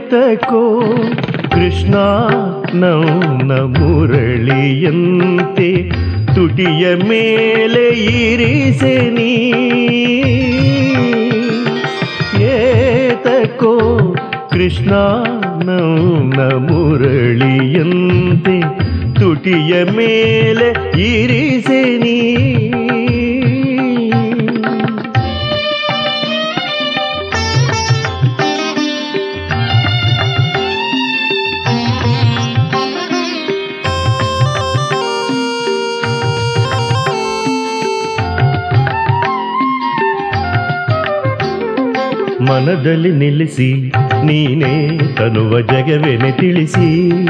ಏತಕೋ ಕೃಷ್ಣ ನನ್ನ ಮುರಳಿಯಂತೆ ತುಟಿಯ ಮೇಲೆ ಇರಿಸೆ ನೀ ಏತಕೋ ಕೃಷ್ಣ ನನ್ನ ಮುರಳಿಯಂತೆ ತುಟಿಯ ಮೇಲೆ ಇರಿಸೆ ನೀ ಮನದಲ್ಲಿ ನಿಲ್ಲಿಸಿ ನೀನೇ ತನುವ ಜಗವೆನೆ ತಿಳಿಸಿ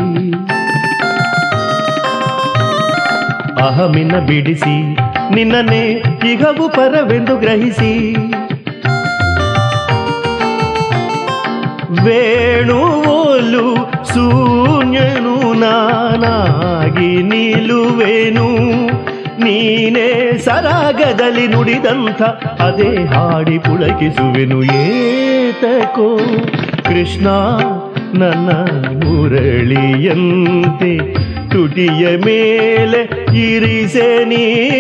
ಅಹಮಿನ ಬಿಡಿಸಿ ನಿನ್ನನ್ನೇ ಇಗವು ಪರವೆಂದು ಗ್ರಹಿಸಿ ವೇಣುವೋಲು ಶೂನ್ಯನು ನಾನಾಗಿ ನಿಲುವೆನು ನೀನೇ ಸರಾಗದಲ್ಲಿ ನುಡಿದಂಥ ಅದೇ ಹಾಡಿ ಪುಳಕಿಸುವೆನು ಏತಕೋ ಕೃಷ್ಣ ನನ್ನ ಮುರಳಿಯಂತೆ ತುಟಿಯ ಮೇಲೆ ಇರಿಸೆ ನೀ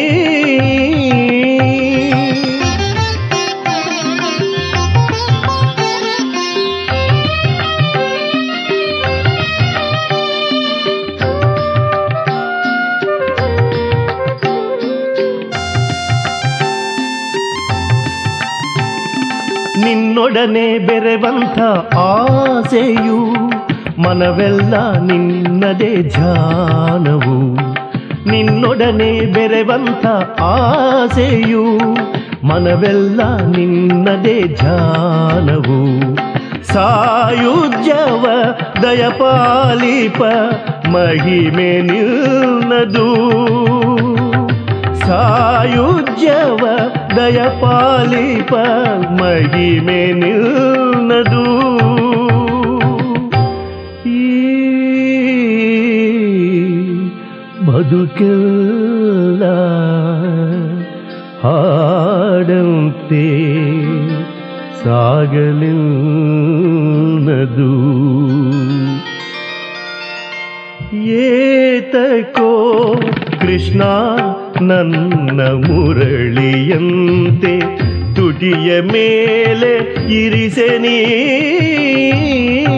ನಿನ್ನೊಡನೆ ಬೆರೆವಂಥ ಆಸೆಯು ಮನವೆಲ್ಲ ನಿನ್ನದೇ ಧ್ಯಾನವು ನಿನ್ನೊಡನೆ ಬೆರೆವಂಥ ಆಸೆಯು ಮನವೆಲ್ಲ ನಿನ್ನದೇ ಧ್ಯಾನವು ಸಾಯುಜ್ಯವ ದಯಪಾಲಿಪ ಮಹಿಮೆ ನಿನ್ನದು ಸಾಯುಜ್ಯವ ದಯಪಾಲಿಪ ಮಹಿಮೆ ನಿನ್ನದು ಈ ಬದುಕೆಲ್ಲ ಹಾಡಂತೆ ಸಾಗಲಿನ್ನದು ಏತಕೋ ಕೃಷ್ಣ ನನ್ನ ಮುರಳಿಯಂತೆ ತುಟಿಯ ಮೇಲೆ ಇರಿಸೆ ನೀ